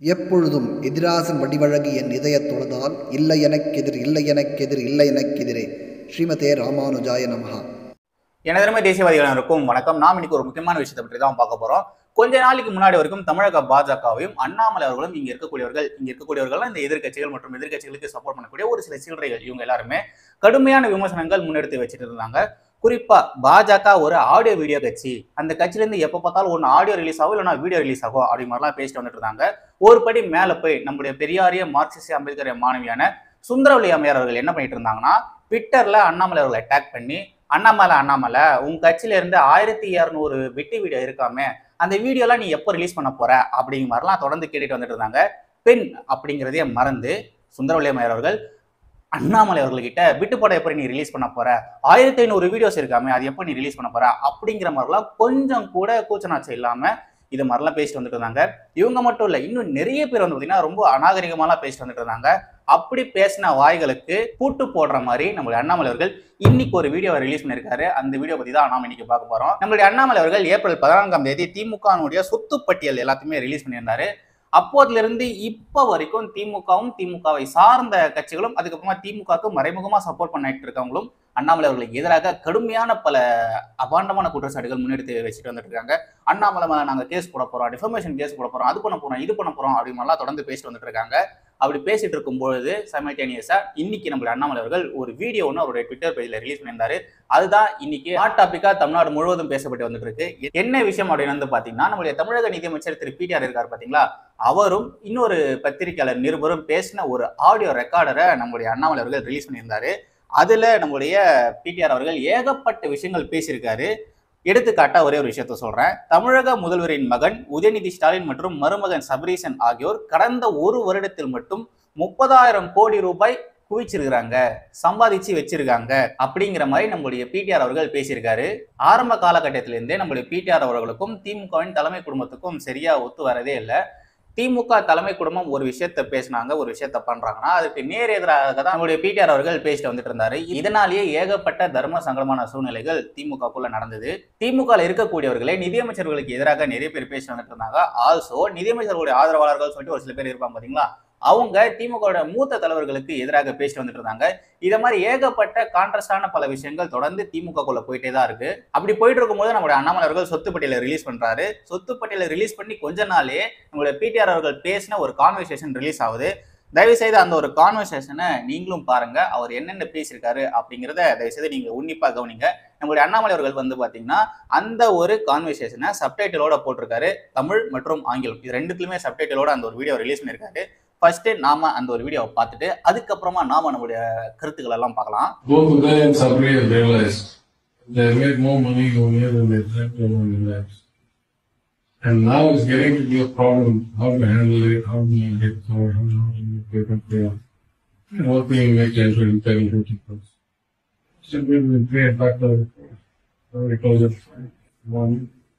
எப்பொழுதும் எதிராசன் வடிவழகு என் இதயத் தொழுதால் இல்லை எனக்கெதிர் இல்லை எனக்கெதிர் இல்லை எனக்கெதிரே ஸ்ரீமதே ராமானுஜாய நமஹா எனதருமை தேசியவாதிகளுக்கும் வணக்கம் நாம் இன்னைக்கு ஒரு முக்கியமான விஷயத்தை பற்றி தான் பார்க்க போறோம் கொஞ்ச நாளைக்கு முன்னாடி வரைக்கும் தமிழக பாஜகவையும் அண்ணாமலை அவர்களும் இங்க இருக்கக்கூடியவர்கள் இங்க இருக்கக்கூடியவர்கள் இந்த எதிர்க்கட்சிகள் மற்றும் எதிர்க்கட்சிகளுக்கு சப்போர்ட் பண்ணக்கூடிய ஒரு சில சில்லறைகள் இவங்க எல்லாருமே கடுமையான விமர்சனங்கள் முன்னெடுத்து வச்சுட்டு இருந்தாங்க குறிப்பா பாஜக ஒரு ஆடியோ வீடியோ கட்சி அந்த கட்சியில இருந்து எப்ப பார்த்தாலும் ஒன்று ஆடியோ ரிலீஸ் ஆகும் இல்லைனா வீடியோ ரிலீஸ் ஆகும் அப்படி மாதிரிலாம் பேசிட்டு வந்துட்டு இருந்தாங்க ஒரு படி மேல போய் நம்முடைய பெரியாரிய மார்க்சிஸ்ட் அம்பேத்கர் மாணவியான சுந்தரவல்லி அம்மையார் அவர்கள் என்ன பண்ணிட்டு இருந்தாங்கன்னா ட்விட்டர்ல அண்ணாமலை அவர்களை அட்டாக் பண்ணி அண்ணாமலை அண்ணாமலை உன் கட்சியில இருந்து ஆயிரத்தி இரநூறு வெட்டி வீடியோ இருக்காமே அந்த வீடியோலாம் நீ எப்போ ரிலீஸ் பண்ண போற அப்படிங்கிற மாதிரிலாம் தொடர்ந்து கேட்டுட்டு வந்துட்டு இருந்தாங்க பெண் அப்படிங்கிறதையே மறந்து சுந்தரவல்லி அம்மையார் அவர்கள் அண்ணாமலை அவர்கள்கிட்ட விட்டு படம் எப்படி நீ ரிலீஸ் பண்ண போற ஆயிரத்தி ஐநூறு வீடியோஸ் இருக்காமே அது எப்போ நீ ரிலீஸ் பண்ண போற அப்படிங்கிற மாதிரிலாம் கொஞ்சம் கூட கூச்சநாச்சம் இல்லாம இது மாதிரிலாம் பேசிட்டு வந்துட்டு இருந்தாங்க இவங்க மட்டும் இல்லை இன்னும் நிறைய பேர் வந்து பார்த்தீங்கன்னா ரொம்ப அநாகரிகமாலாம் பேசிட்டு வந்துட்டு இருந்தாங்க அப்படி பேசின வாய்களுக்கு பூட்டு போடுற மாதிரி நம்மளுடைய அண்ணாமலை அவர்கள் இன்னைக்கு ஒரு வீடியோ ரிலீஸ் பண்ணியிருக்காரு அந்த வீடியோ பத்தி தான் நாம இன்னைக்கு பார்க்க போறோம் நம்மளுடைய அண்ணாமலை அவர்கள் ஏப்ரல் பதினான்காம் தேதி திமுகனுடைய சொத்து பட்டியல் எல்லாத்தையுமே ரிலீஸ் பண்ணியிருந்தாரு அப்போதுல இருந்து இப்போ வரைக்கும் திமுகவும் திமுகவை சார்ந்த கட்சிகளும் அதுக்கப்புறமா திமுகவுக்கு மறைமுகமா சப்போர்ட் பண்ணிட்டு இருக்கவங்களும் அண்ணாமலை அவர்களுக்கு எதிராக கடுமையான பல அபாண்டமான குற்றச்சாட்டுகள் முன்னெடுத்து வச்சுட்டு வந்துட்டு இருக்காங்க அண்ணாமலை மேல நாங்க கேஸ் போட போறோம் டிஃபர்மேஷன் கேஸ் போட போறோம் அது பண்ண போறோம் இது பண்ண போறோம் அப்படி மாதிரிலாம் தொடர்ந்து பேசிட்டு வந்துட்டு இருக்காங்க அப்படி பேசிட்டு இருக்கும்பொழுது சைமல்டேனியஸா இன்னைக்கு நம்மளுடைய அண்ணாமலை அவர்கள் ஒரு வீடியோ ஒன்று அவருடைய ட்விட்டர் பேஜ்ல ரிலீஸ் பண்ணியிருந்தாரு அதுதான் இன்னைக்கு ஹாட் டாபிக்கா தமிழ்நாடு முழுவதும் பேசப்பட்டு வந்துட்டு இருக்கு என்ன விஷயம் அப்படின்னு வந்து பாத்தீங்கன்னா நம்மளுடைய தமிழக நிதியமைச்சர் திரு பிடிஆர் இருக்காரு பாத்தீங்களா அவரும் இன்னொரு பத்திரிகையாளர் நிருபரும் பேசின ஒரு ஆடியோ ரெக்கார்டரை நம்மளுடைய அண்ணாமலை அவர்கள் ரிலீஸ் பண்ணியிருந்தாரு அதுல நம்மளுடைய பிடிஆர் அவர்கள் ஏகப்பட்ட விஷயங்கள் பேசியிருக்காரு எடுத்துக்காட்டா ஒரே ஒரு விஷயத்த சொல்றேன் தமிழக முதல்வரின் மகன் உதயநிதி ஸ்டாலின் மற்றும் மருமகன் சபரீசன் ஆகியோர் கடந்த ஒரு வருடத்தில் மட்டும் முப்பதாயிரம் கோடி ரூபாய் குவிச்சிருக்கிறாங்க சம்பாதிச்சு வச்சிருக்காங்க அப்படிங்கிற மாதிரி நம்மளுடைய பிடிஆர் அவர்கள் பேசியிருக்காரு ஆரம்ப காலகட்டத்திலிருந்தே நம்மளுடைய பிடிஆர் அவர்களுக்கும் திமுகவின் தலைமை குடும்பத்துக்கும் சரியா ஒத்து வரதே இல்லை திமுக தலைமை குடும்பம் ஒரு விஷயத்த பேசினாங்க ஒரு விஷயத்த பண்றாங்கன்னா அதுக்கு நேர் எதிராக தான் நம்மளுடைய பிடிஆர் அவர்கள் பேசிட்டு வந்துட்டு இருந்தாரு இதனாலேயே ஏகப்பட்ட தர்ம சங்கடமான சூழ்நிலைகள் திமுகக்குள்ள நடந்தது திமுக இருக்கக்கூடியவர்களே நிதியமைச்சர்களுக்கு எதிராக நிறைய பேர் பேசி வந்துட்டு இருந்தாங்க ஆல்சோ நிதியமைச்சர்களுடைய ஆதரவாளர்கள் சொல்லிட்டு ஒரு சில பேர் இருப்பாங்க பாத்தீங்களா அவங்க திமுக மூத்த தலைவர்களுக்கு எதிராக பேசிட்டு வந்துட்டு இருந்தாங்க இதை மாதிரி ஏகப்பட்ட கான்ட்ரஸ்டான பல விஷயங்கள் தொடர்ந்து திமுகக்குள்ள போயிட்டே தான் இருக்கு அப்படி போயிட்டு இருக்கும்போது நம்மளுடைய அண்ணாமலை அவர்கள் சொத்து பட்டியலை ரிலீஸ் பண்றாரு சொத்து பட்டியலை ரிலீஸ் பண்ணி கொஞ்ச நாளே நம்மளுடைய பிடிஆர் அவர்கள் பேசின ஒரு கான்வர்சேஷன் ரிலீஸ் ஆகுது தயவு செய்து அந்த ஒரு கான்வர்சேஷனை நீங்களும் பாருங்க அவர் என்னென்ன பேசியிருக்காரு அப்படிங்கிறத தயவு செய்து நீங்க உன்னிப்பா கவனிங்க நம்மளுடைய அண்ணாமலை அவர்கள் வந்து பாத்தீங்கன்னா அந்த ஒரு கான்வர்சேஷனை சப்டைட்டிலோட போட்டிருக்காரு தமிழ் மற்றும் ஆங்கிலம் இது ரெண்டுத்துலயுமே சப்டைட்டிலோட அந்த ஒரு வீடியோ ரிலீஸ் பண்ணியிருக்காரு ஃபர்ஸ்ட் நாம அந்த ஒரு வீடியோவை பார்த்துட்டு அதுக்கப்புறமா நாம நம்மளுடைய கருத்துக்கள் எல்லாம் பார்க்கலாம் Both of them suddenly realized they made more money over here than they dreamt of in their lives. And now it's getting to be a problem how to handle it, how to make it, how how to make it clear. And what we make it in 10, 50 plus. So we will pay it back to because of one.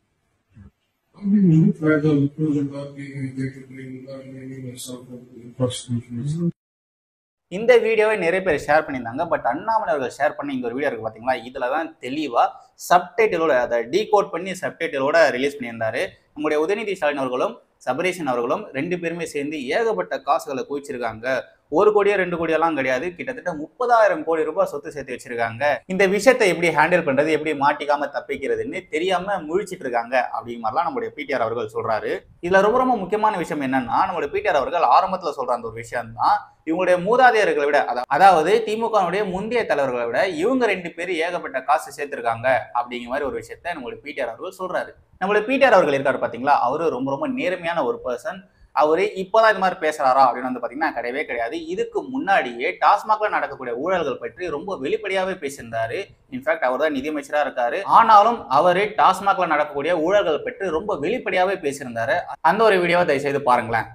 I mean, look at the because of not being able to bring without making yourself a prostitution. இந்த வீடியோவை நிறைய பேர் share பண்ணியிருந்தாங்க but Annamalai அவர்கள் share பண்ண இங்க ஒரு video இருக்கு பாத்தீங்களா இதுல தான் தெளிவா சப்டைட்டிலோட அதை டீகோட் பண்ணி சப்டைட்டிலோட ரிலீஸ் பண்ணியிருந்தாரு நம்முடைய உதயநிதி ஸ்டாலின் அவர்களும் சபரீஷன் அவர்களும் ரெண்டு பேருமே சேர்ந்து ஏகப்பட்ட காசுகளை குவிச்சிருக்காங்க ஒரு கோடியோ ரெண்டு கோடியெல்லாம் கிடையாது கிட்டத்தட்ட முப்பதாயிரம் கோடி ரூபாய் சொத்து சேர்த்து வச்சிருக்காங்க இந்த விஷயத்தை எப்படி ஹேண்டில் பண்றது எப்படி மாட்டிக்காம தப்பிக்கிறதுன்னு தெரியாம முழிச்சிட்டு இருக்காங்க அப்படிங்கிற மாதிரிலாம் நம்முடைய பிடிஆர் அவர்கள் சொல்றாரு இதுல ரொம்ப ரொம்ப முக்கியமான விஷயம் என்னன்னா நம்மளுடைய பிடிஆர் அவர்கள் ஆரம்பத்துல சொல்ற அந்த ஒரு விஷயம் தான் இவங்களுடைய மூதாதையர்களை விட அதா- அதாவது திமுகவுடைய முந்தைய தலைவர்களை விட இவங்க ரெண்டு பேரும் ஏகப்பட்ட காசு சேர்த்திருக்காங்க அப்படிங்கிற மாதிரி ஒரு விஷயத்த நம்மளுடைய பிடிஆர் அவர்கள் சொல்றாரு நம்மளுடைய பிடிஆர் அவர்கள் இருக்காரு பாத்தீங்களா அவரு ரொம்ப ரொம்ப நேர்மையான ஒரு பர்சன் அவரு இப்போதான் இந்த மாதிரி பேசுறாரா அப்படின்னு வந்து பாத்தீங்கன்னா கிடையவே கிடையாது இதுக்கு முன்னாடியே டாஸ்மாக்ல நடக்கக்கூடிய ஊழல்கள் பற்றி ரொம்ப வெளிப்படையாவே பேசியிருந்தாரு இன்ஃபேக்ட் அவர் தான் நிதியமைச்சரா இருக்காரு ஆனாலும் அவரு டாஸ்மாக்ல நடக்கக்கூடிய ஊழல்கள் பற்றி ரொம்ப வெளிப்படையாவே பேசியிருந்தாரு அந்த ஒரு வீடியோவை தயவு செய்து பாருங்களேன்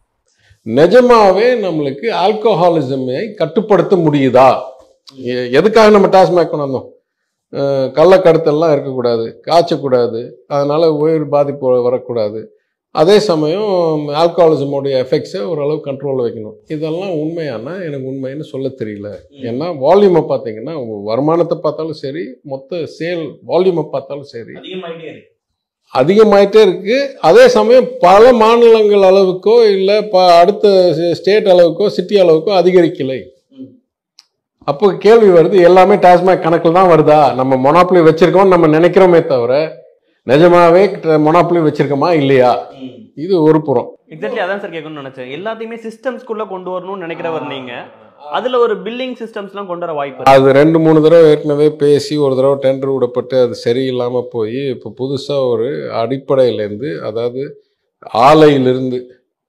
நிஜமாவே நம்மளுக்கு ஆல்கஹாலிசமை கட்டுப்படுத்த முடியுதா எ- எதுக்காக நம்ம டாஸ்மாக் கொண்டு வந்தோம் அஹ் கள்ளக்கடத்தல்லாம் இருக்கக்கூடாது காய்ச்சக்கூடாது அதனால உயிர் பாதிப்பு வரக்கூடாது அதே சமயம் ஆல்கஹாலிசமோடைய எஃபெக்ட்ஸை ஓரளவு கண்ட்ரோலில் வைக்கணும் இதெல்லாம் உண்மையானா எனக்கு உண்மைன்னு சொல்ல தெரியல ஏன்னா வால்யூமை பார்த்தீங்கன்னா உங்க வருமானத்தை பார்த்தாலும் சரி மொத்த சேல் வால்யூமை பார்த்தாலும் சரி அதிகமாயிட்டே இருக்கு அதே சமயம் பல மாநிலங்கள் அளவுக்கோ இல்லை ப அடுத்த ஸ்டேட் அளவுக்கோ சிட்டி அளவுக்கோ அதிகரிக்கலை அப்போ கேள்வி வருது எல்லாமே டாஸ்மாக் கணக்கில் தான் வருதா நம்ம மொனாப்புலி வச்சிருக்கோம் நம்ம நினைக்கிறோமே தவிர நிஜமாவே மொனாப்புலி வச்சிருக்கோமா இல்லையா இது ஒரு புறம் எக்ஸாக்ட்லி அதான் சார் கேட்கணும்னு நினைச்சேன் எல்லாத்தையுமே சிஸ்டம்ஸ்குள்ள கொண்டு வரணும்னு நினைக்கிறவர் நீங்க அதுல ஒரு பில்லிங் சிஸ்டம்ஸ்லாம் கொண்டு வர வாய்ப்பு இருக்கு. அது ரெண்டு மூணு தடவை ஏற்கனவே பேசி ஒரு தடவை டெண்டர் விடப்பட்டு அது சரியில்லாமல் போய் இப்போ புதுசாக ஒரு அடிப்படையிலேருந்து அதாவது ஆலையிலிருந்து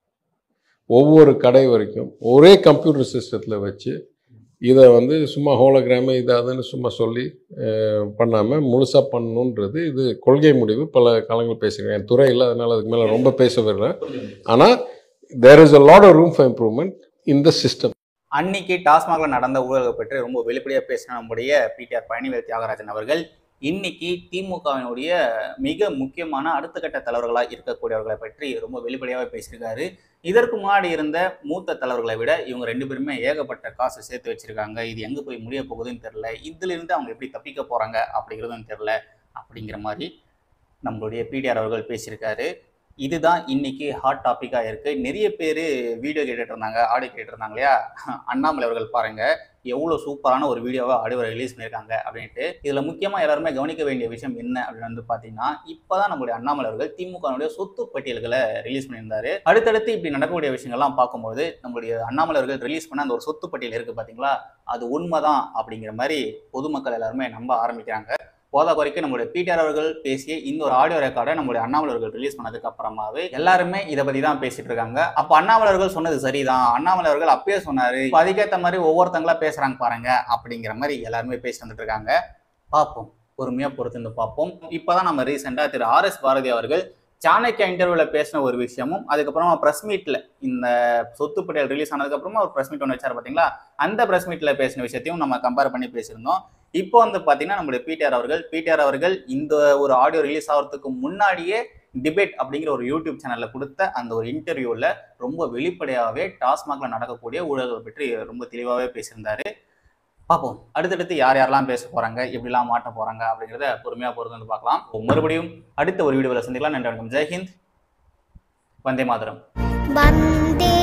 ஒவ்வொரு கடை வரைக்கும் ஒரே கம்ப்யூட்டர் சிஸ்டத்தில் வச்சு இதை வந்து சும்மா ஹோலோகிராமு இது அதுன்னு சும்மா சொல்லி பண்ணாமல் முழுசாக பண்ணணுன்றது இது கொள்கை முடிவு பல காலங்கள் பேசியிருக்கேன் என் துறையில் அதனால் அதுக்கு மேலே ரொம்ப பேச விடுறேன் ஆனால் there is a lot of room for improvement in the system அன்னைக்கு டாஸ்மாக்ல நடந்த ஊழலை பற்றி ரொம்ப வெளிப்படையாக பேசின நம்முடைய பிடிஆர் பழனிவேல் தியாகராஜன் அவர்கள் இன்னைக்கு திமுகவினுடைய மிக முக்கியமான அடுத்த கட்ட தலைவர்களாக இருக்கக்கூடியவர்களை பற்றி ரொம்ப வெளிப்படையாகவே பேசியிருக்காரு இதற்கு முன்னாடி இருந்த மூத்த தலைவர்களை விட இவங்க ரெண்டு பேருமே ஏகப்பட்ட காசு சேர்த்து வச்சிருக்காங்க இது எங்கே போய் முடிய போகுதுன்னு தெரில இதுல இருந்து அவங்க எப்படி தப்பிக்க போறாங்க அப்படிங்கிறதும் தெரில அப்படிங்கிற மாதிரி நம்மளுடைய பிடிஆர் அவர்கள் பேசியிருக்காரு இதுதான் இன்னைக்கு ஹாட் டாப்பிக்காக இருக்கு நிறைய பேர் வீடியோ கேட்டுட்டு இருந்தாங்க ஆடியோ கேட்டுட்டு இருந்தாங்க இல்லையா அண்ணாமலை அவர்கள் பாருங்க எவ்வளோ சூப்பரான ஒரு வீடியோவை ஆடியோ ரிலீஸ் பண்ணியிருக்காங்க அப்படின்ட்டு இதில் முக்கியமாக எல்லாருமே கவனிக்க வேண்டிய விஷயம் என்ன அப்படின்னு வந்து பார்த்தீங்கன்னா இப்போ தான் நம்மளுடைய அண்ணாமலை அவர்கள் திமுகனுடைய சொத்து பட்டியல்களை ரிலீஸ் பண்ணியிருந்தாரு அடுத்தடுத்து இப்படி நடக்கக்கூடிய விஷயங்கள்லாம் பார்க்கும்போது நம்மளுடைய அண்ணாமலை அவர்கள் ரிலீஸ் பண்ண அந்த ஒரு சொத்து பட்டியல் இருக்குது பார்த்தீங்களா அது உண்மைதான் அப்படிங்கிற மாதிரி பொதுமக்கள் எல்லாருமே நம்ப ஆரம்பிக்கிறாங்க போதா குறைக்கு நம்மளுடைய பீட்டர் அவர்கள் பேசிய இந்த ஒரு ஆடியோ ரெக்கார்டை நம்மளுடைய அண்ணாமலை அவர்கள் ரிலீஸ் பண்ணதுக்கு அப்புறமாவே எல்லாருமே இதை பத்தி தான் பேசிட்டு இருக்காங்க அப்ப அண்ணாமலை அவர்கள் சொன்னது சரிதான் அண்ணாமலை அவர்கள் அப்பயே சொன்னாரு இப்ப அதுக்கேத்த மாதிரி ஒவ்வொருத்தங்களா பேசுறாங்க பாருங்க அப்படிங்கிற மாதிரி எல்லாருமே பேசி வந்துட்டு இருக்காங்க பார்ப்போம் பொறுமையா பொறுத்திருந்து பார்ப்போம் இப்பதான் நம்ம ரீசெண்டா திரு ஆர் எஸ் பாரதி அவர்கள் சாணக்கியா இன்டர்வியூல பேசின ஒரு விஷயமும் அதுக்கப்புறமா பிரஸ் மீட்ல இந்த சொத்து பட்டியல் ரிலீஸ் ஆனதுக்கு அப்புறமா ஒரு பிரஸ் மீட் ஒன்று வச்சாரு பாத்தீங்களா அந்த பிரஸ் மீட்ல பேசின விஷயத்தையும் நம்ம கம்பேர் பண்ணி பேசியிருந்தோம் இப்போ வந்து பாத்தீங்கன்னா நம்மளுடைய பிடிஆர் அவர்கள் பிடிஆர் அவர்கள் இந்த ஒரு ஆடியோ ரிலீஸ் ஆகிறதுக்கு முன்னாடியே டிபேட் அப்படிங்கிற ஒரு யூடியூப் சேனல்ல கொடுத்த அந்த ஒரு இன்டர்வியூல ரொம்ப வெளிப்படையாவே டாஸ்மாக்ல நடக்கக்கூடிய ஊழல்கள் பற்றி ரொம்ப தெளிவாகவே பேசியிருந்தாரு பார்ப்போம் அடுத்தடுத்து யார் யாரெல்லாம் பேச போறாங்க எப்படிலாம் மாட்ட போறாங்க அப்படிங்கிறத பொறுமையா பொறுத்து வந்து பார்க்கலாம் மறுபடியும் அடுத்த ஒரு வீடியோவில் சந்திக்கலாம் நன்றி வணக்கம் ஜெய்ஹிந்த் வந்தே மாதரம் वन्दे